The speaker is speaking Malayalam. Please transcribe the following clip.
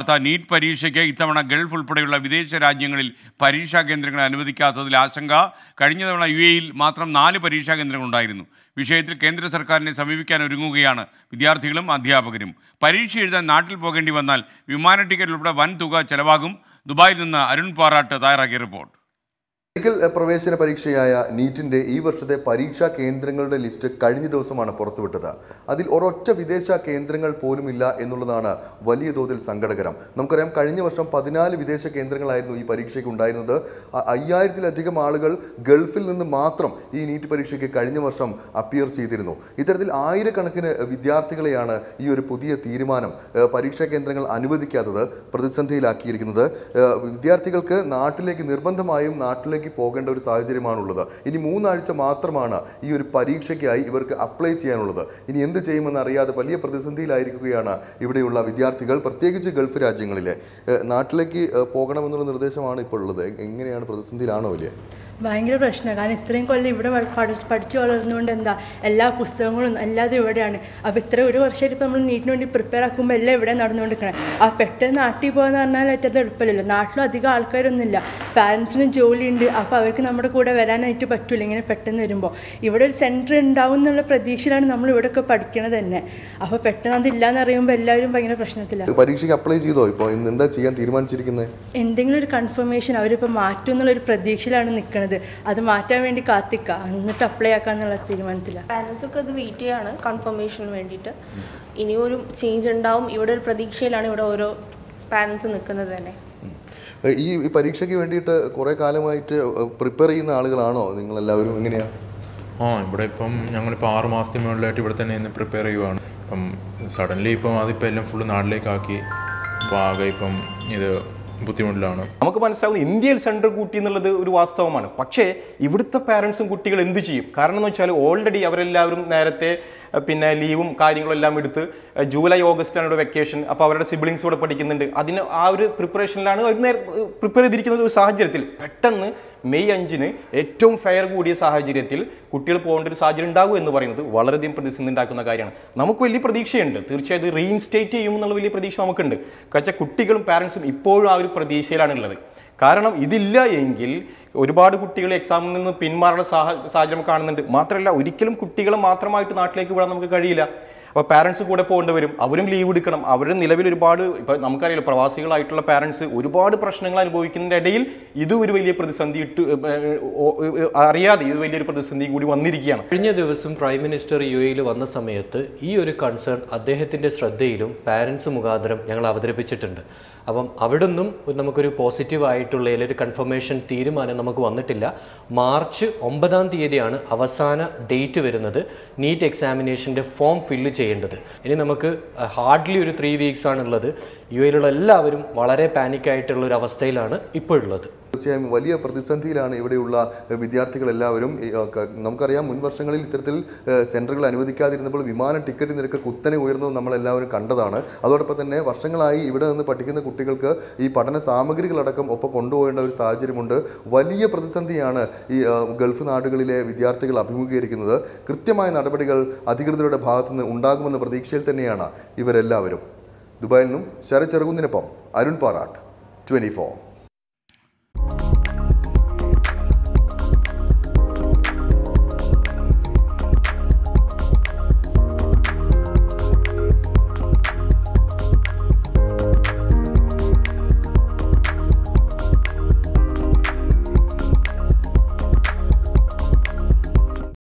വാർത്ത നീറ്റ് പരീക്ഷയ്ക്ക് ഇത്തവണ ഗൾഫ് ഉൾപ്പെടെയുള്ള വിദേശ രാജ്യങ്ങളിൽ പരീക്ഷാ കേന്ദ്രങ്ങൾ അനുവദിക്കാത്തതിൽ ആശങ്ക കഴിഞ്ഞ തവണ യു എയിൽ മാത്രം നാല് പരീക്ഷാ കേന്ദ്രങ്ങളുണ്ടായിരുന്നു വിഷയത്തിൽ കേന്ദ്ര സർക്കാരിനെ സമീപിക്കാൻ ഒരുങ്ങുകയാണ് വിദ്യാർത്ഥികളും അധ്യാപകരും പരീക്ഷ എഴുതാൻ നാട്ടിൽ പോകേണ്ടി വന്നാൽ വിമാന ടിക്കറ്റ് ഉൾപ്പെടെ വൻ തുക ചെലവാകും ദുബായിൽ നിന്ന് അരുൺ പാറാട്ട് തയ്യാറാക്കിയ റിപ്പോർട്ട് മെഡിക്കൽ പ്രവേശന പരീക്ഷയായ നീറ്റിന്റെ ഈ വർഷത്തെ പരീക്ഷാ കേന്ദ്രങ്ങളുടെ ലിസ്റ്റ് കഴിഞ്ഞ ദിവസമാണ് പുറത്തുവിട്ടത് അതിൽ ഒരൊറ്റ വിദേശ കേന്ദ്രങ്ങൾ പോലുമില്ല എന്നുള്ളതാണ് വലിയ തോതിൽ സങ്കടകരം നമുക്കറിയാം കഴിഞ്ഞ വർഷം പതിനാല് വിദേശ കേന്ദ്രങ്ങളായിരുന്നു ഈ പരീക്ഷയ്ക്ക് ഉണ്ടായിരുന്നത് അ- അയ്യായിരത്തിലധികം ആളുകൾ ഗൾഫിൽ നിന്ന് മാത്രം ഈ നീറ്റ് പരീക്ഷയ്ക്ക് കഴിഞ്ഞ വർഷം അപ്പിയർ ചെയ്തിരുന്നു ഇത്തരത്തിൽ ആയിരക്കണക്കിന് വിദ്യാർത്ഥികളെയാണ് ഈ ഒരു പുതിയ തീരുമാനം ഏഹ്, പരീക്ഷാ കേന്ദ്രങ്ങൾ അനുവദിക്കാത്തത് പ്രതിസന്ധിയിലാക്കിയിരിക്കുന്നത് ഏഹ്, വിദ്യാർത്ഥികൾക്ക് നാട്ടിലേക്ക് നിർബന്ധമായും നാട്ടിലേക്ക് പോകേണ്ട ഒരു സാഹചര്യമാണുള്ളത് ഇനി മൂന്നാഴ്ച മാത്രമാണ് ഈ ഒരു പരീക്ഷയ്ക്കായി ഇവർക്ക് അപ്ലൈ ചെയ്യാനുള്ളത് ഇനി എന്ത് ചെയ്യുമെന്ന് അറിയാതെ വലിയ പ്രതിസന്ധിയിലായിരിക്കുകയാണ് ഇവിടെയുള്ള വിദ്യാർത്ഥികൾ പ്രത്യേകിച്ച് ഗൾഫ് രാജ്യങ്ങളിലെ ഏഹ്, നാട്ടിലേക്ക് ഏഹ്, പോകണമെന്നുള്ള നിർദ്ദേശമാണ് ഇപ്പോൾ ഉള്ളത് എ- എങ്ങനെയാണ് പ്രതിസന്ധിയിലാണോ വലിയ ഭയങ്കര പ്രശ്നമാണ് കാരണം ഇത്രയും കൊല്ലം ഇവിടെ വ- പഠി- പഠിച്ചു വളർന്നുകൊണ്ട് എന്താ എല്ലാ പുസ്തകങ്ങളും എല്ലാതും ഇവിടെയാണ് അപ്പോൾ ഇത്ര ഒരു വർഷമായിട്ട് ഇപ്പോൾ നമ്മൾ നീറ്റിന് വേണ്ടി പ്രിപ്പയർ ആക്കുമ്പോൾ എല്ലാം ഇവിടെ നടന്നുകൊണ്ടിരിക്കണം ആ പെട്ടെന്ന് നാട്ടിൽ പോകാന്ന് പറഞ്ഞാൽ ഏറ്റവും എളുപ്പമില്ലല്ലോ നാട്ടിലും അധികം ആൾക്കാരൊന്നുമില്ല പാരൻസിന് ജോലിയുണ്ട് അപ്പോൾ അവർക്ക് നമ്മുടെ കൂടെ വരാനായിട്ട് പറ്റില്ല ഇങ്ങനെ പെട്ടെന്ന് വരുമ്പോൾ ഇവിടെ ഒരു സെൻറ്റർ ഉണ്ടാവും എന്നുള്ള പ്രതീക്ഷയിലാണ് നമ്മൾ ഇവിടെയൊക്കെ പഠിക്കണത് തന്നെ അപ്പോൾ പെട്ടെന്ന് അതില്ലാന്ന് അറിയുമ്പോൾ എല്ലാവരും ഭയങ്കര പ്രശ്നത്തിലാണ് പരീക്ഷയ്ക്ക് അപ്ലൈ ചെയ്തോ ഇപ്പോൾ ഇന്ന് എന്താ ചെയ്യാൻ തീരുമാനിച്ചിരിക്കുന്നത് എന്തെങ്കിലും ഒരു കൺഫർമേഷൻ അവരിപ്പോൾ മാറ്റും എന്നുള്ളൊരു പ്രതീക്ഷയിലാണ് നിൽക്കുന്നത് അത് മാറ്റാൻ വേണ്ടി കാത്തിക്കുക എന്നിട്ട് അപ്ലൈ ആക്കാന്നുള്ള തീരുമാനത്തിലാണ് പാരൻസ് ഒക്കെ ഇത് വെയിറ്റ് ചെയ്യാണ് കൺഫർമേഷന് വേണ്ടിയിട്ട് ഇനി ഒരു ചേഞ്ച് ഉണ്ടാവും ഇവിടെ ഒരു പ്രതീക്ഷയിലാണ് ഇവിടെ ഓരോ പാരൻസും നിൽക്കുന്നത് തന്നെ ഏഹ്, ഈ ഈ പരീക്ഷയ്ക്ക് വേണ്ടിയിട്ട് കുറേ കാലമായിട്ട് പ്രിപ്പയർ ചെയ്യുന്ന ആളുകളാണോ നിങ്ങളെല്ലാവരും എങ്ങനെയാണ് ആ ഇവിടെ ഇപ്പം ഞങ്ങളിപ്പോൾ ആറ് മാസത്തിന് മുകളിലായിട്ട് ഇവിടെ തന്നെ ഇന്ന് പ്രിപ്പയർ ചെയ്യുവാണ് ഇപ്പം സഡൻലി ഇപ്പം അതിപ്പോൾ എല്ലാം ഫുള്ള് നാട്ടിലേക്കാക്കി അപ്പോൾ ആകെ ഇപ്പം ഇത് ബുദ്ധിമുട്ടിലാണ് നമുക്ക് മനസ്സിലാവുന്ന ഇന്ത്യയിൽ സെൻറ്റർ കൂട്ടി എന്നുള്ളത് ഒരു വാസ്തവമാണ് പക്ഷേ ഇവിടുത്തെ പാരൻസും കുട്ടികൾ എന്ത് ചെയ്യും കാരണം എന്ന് വെച്ചാൽ ഓൾറെഡി അവരെല്ലാവരും നേരത്തെ അഹ് പിന്നെ ലീവും കാര്യങ്ങളും എല്ലാം എടുത്ത് അഹ് ജൂലൈ ഓഗസ്റ്റിലാണ് ഒരു വെക്കേഷൻ അപ്പോൾ അവരുടെ സിബ്ലിങ്സ് കൂടെ പഠിക്കുന്നുണ്ട് അതിന് ആ ഒരു പ്രിപ്പറേഷനിലാണ് അവർ നേരെ പ്രിപ്പയർ ചെയ്തിരിക്കുന്ന ഒരു സാഹചര്യത്തിൽ പെട്ടെന്ന് മെയ് അഞ്ചിന് ഏറ്റവും ഫെയർ കൂടിയ സാഹചര്യത്തിൽ കുട്ടികൾ പോകേണ്ട ഒരു സാഹചര്യം ഉണ്ടാകും എന്ന് പറയുന്നത് വളരെയധികം പ്രതിസന്ധി ഉണ്ടാക്കുന്ന കാര്യമാണ് നമുക്ക് വലിയ പ്രതീക്ഷയുണ്ട് തീർച്ചയായും ഇത് റീഇൻസ്റ്റേറ്റ് ചെയ്യും എന്നുള്ള വലിയ പ്രതീക്ഷ നമുക്കുണ്ട് കാരണം കുട്ടികളും പാരൻസും ഇപ്പോഴും ആ ഒരു പ്രതീക്ഷയിലാണ് ഉള്ളത് കാരണം ഇതില്ല എങ്കിൽ ഒരുപാട് കുട്ടികൾ എക്സാമിൽ നിന്ന് പിന്മാറുന്ന സാഹ- സാഹചര്യം കാണുന്നുണ്ട് മാത്രമല്ല ഒരിക്കലും കുട്ടികളെ മാത്രമായിട്ട് നാട്ടിലേക്ക് വിടാൻ നമുക്ക് കഴിയില്ല അപ്പോൾ പാരൻസ് കൂടെ പോകേണ്ടി വരും അവരും ലീവ് എടുക്കണം അവരും നിലവിൽ ഒരുപാട് ഇപ്പോൾ നമുക്കറിയാലോ പ്രവാസികളായിട്ടുള്ള പാരൻസ് ഒരുപാട് പ്രശ്നങ്ങൾ അനുഭവിക്കുന്നതിൻ്റെ ഇടയിൽ ഇത് ഒരു വലിയ പ്രതിസന്ധി ഇട്ട് ഏഹ്, ഓ- ഏഹ്, അറിയാതെ ഇത് വലിയൊരു പ്രതിസന്ധി കൂടി വന്നിരിക്കുകയാണ് കഴിഞ്ഞ ദിവസം പ്രൈം മിനിസ്റ്റർ യു എയിൽ വന്ന സമയത്ത് ഈ ഒരു കൺസേൺ അദ്ദേഹത്തിൻ്റെ ശ്രദ്ധയിലും പാരൻസ് മുഖാന്തരം ഞങ്ങൾ അവതരിപ്പിച്ചിട്ടുണ്ട് അപ്പം അവിടെ നിന്നും ഒരു നമുക്കൊരു പോസിറ്റീവ് ആയിട്ടുള്ള ഒരു കൺഫർമേഷൻ തീരുമാനം നമുക്ക് വന്നിട്ടില്ല മാർച്ച് ഒമ്പതാം തീയതിയാണ് അവസാന ഡേറ്റ് വരുന്നത് നീറ്റ് എക്സാമിനേഷൻ്റെ ഫോം ഫില്ല് ചെയ്യേണ്ടത് ഇനി നമുക്ക് ഹാർഡ്ലി ഒരു ത്രീ വീക്സ് ആണുള്ളത് യു എയിലുള്ള എല്ലാവരും വളരെ പാനിക് ആയിട്ടുള്ള ഒരു അവസ്ഥയിലാണ് ഇപ്പോൾ ഉള്ളത് തീർച്ചയായും വലിയ പ്രതിസന്ധിയിലാണ് ഇവിടെയുള്ള ഏഹ്, വിദ്യാർത്ഥികൾ എല്ലാവരും ഈ, ആ, ക- നമുക്കറിയാം മുൻ വർഷങ്ങളിൽ ഇത്തരത്തിൽ ഏഹ്, സെന്ററുകൾ അനുവദിക്കാതിരുന്നപ്പോൾ വിമാന ടിക്കറ്റ് നിരക്ക് കുത്തനെ ഉയർന്നത് നമ്മളെല്ലാവരും കണ്ടതാണ് അതോടൊപ്പം തന്നെ വർഷങ്ങളായി ഇവിടെ നിന്ന് പഠിക്കുന്ന കുട്ടികൾക്ക് ഈ പഠന സാമഗ്രികളടക്കം ഒപ്പം കൊണ്ടുപോകേണ്ട ഒരു സാഹചര്യമുണ്ട് വലിയ പ്രതിസന്ധിയാണ് ഈ ആ, ഗൾഫ് നാടുകളിലെ വിദ്യാർത്ഥികൾ അഭിമുഖീകരിക്കുന്നത് കൃത്യമായ നടപടികൾ അധികൃതരുടെ ഭാഗത്തുനിന്ന് ഉണ്ടാകുമെന്ന പ്രതീക്ഷയിൽ തന്നെയാണ് ഇവരെല്ലാവരും ദുബായിൽ നിന്നും ശരത് ചെറുകുന്നിനൊപ്പം അരുൺ പാറാട്ട് ട്വൻറ്റി